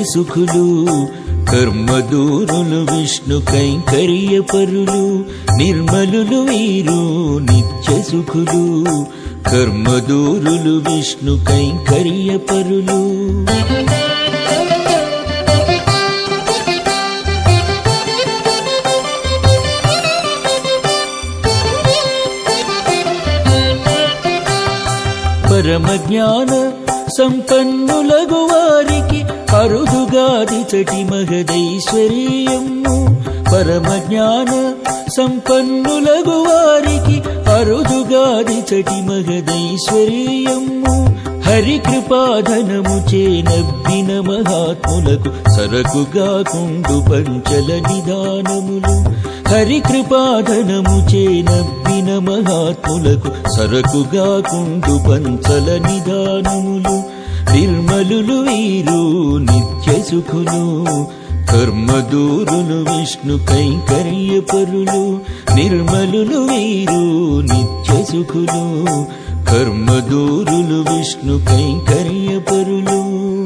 సుఖులు కర్మదూరులు విష్ణు కైంకర్య పరులు నిర్మలులు వీరు నిత్య సుఖులు కర్మదూరులు విష్ణు కైంకర్య పరులు పరమ జ్ఞాన సంపన్నులగు వారికి అరుదుగాదిచటి మహదైశ్వర్యము పరమ జ్ఞాన సంపన్నులగు వారికి అరుదుగాదిచటి మహదైశ్వర్యము హరి కృపాధనము చేనబ్బిన మహాత్ములకు సరకుగా కుండు పంచల నిదానములు హరి కృపాధనము చేనబ్బిన మహాత్ములకు సరకుగా కుండు పంచల నిదానములు నిర్మలులు వీరు నిత్య సుఖులు కర్మదూరులు విష్ణు కైంకర్య పరులు నిర్మలులు వీరు నిత్య సుఖులు కర్మదూరులు విష్ణు కైంకర్య పరులు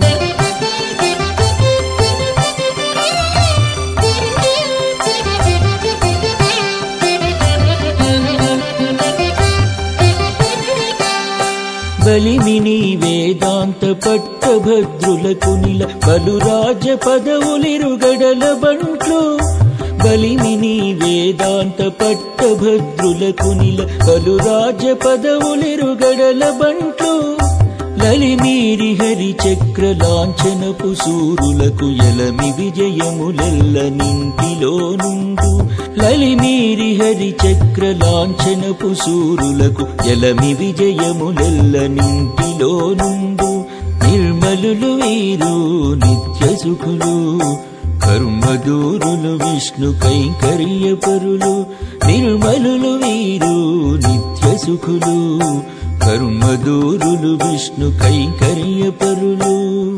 బలిమిని వేదాంత పట్టభద్రులకు నిల పలు రాజ పదవులిరుగడల బంట్లు బలిమిని వేదాంత పట్టభద్రులకు నిల పలు రాజ పదవులిరుగడల బంట్లు లలిమీరి హరి చక్ర లాంఛనపు సూరులకు ఎలమి విజయములెల్ల నింటిలో నుండు లలిమీరి హరి చక్ర లాంఛనపు సూరులకు ఎలమి విజయములెల్ల నింటిలో నుండు నిర్మలులు వీరు నిత్య సుఖులు కర్మదూరులు విష్ణు కైంకర్య పరులు నిర్మలులు వీరు నిత్య సుఖులు కర్మదూరులు విష్ణు కైంకర్య పరులు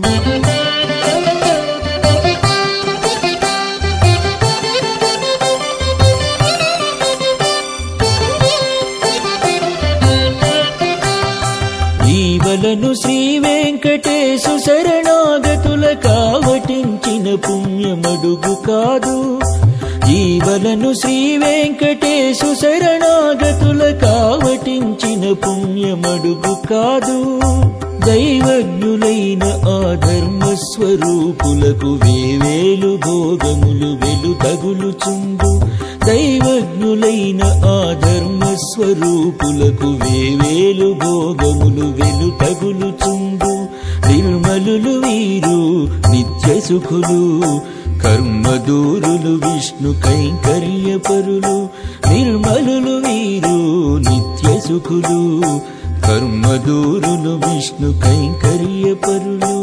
జీవలను శ్రీ వెంకటేశు శరణాగతుల కావటించిన పుణ్యమడుగు కాదు జీవలను శ్రీ వెంకటేశు శరణాగతుల కావటించిన పుణ్యమడుగు కాదు దైవజ్ఞులైన ఆ ధర్మ స్వరూపులకు వేవేలు భోగములు వెలు తగులుచుండు దైవజ్ఞులైన ఆ ధర్మ స్వరూపులకు వేవేలు భోగములు వెలు తగులుచుండు నిర్మలులు వీరు నిత్య సుఖులు కర్మదూరులు విష్ణు కైంకర్య పరులు నిర్మలులు వీరు నిత్య సుఖులు కర్మదూరులు విష్ణు కైంకర్య పరులు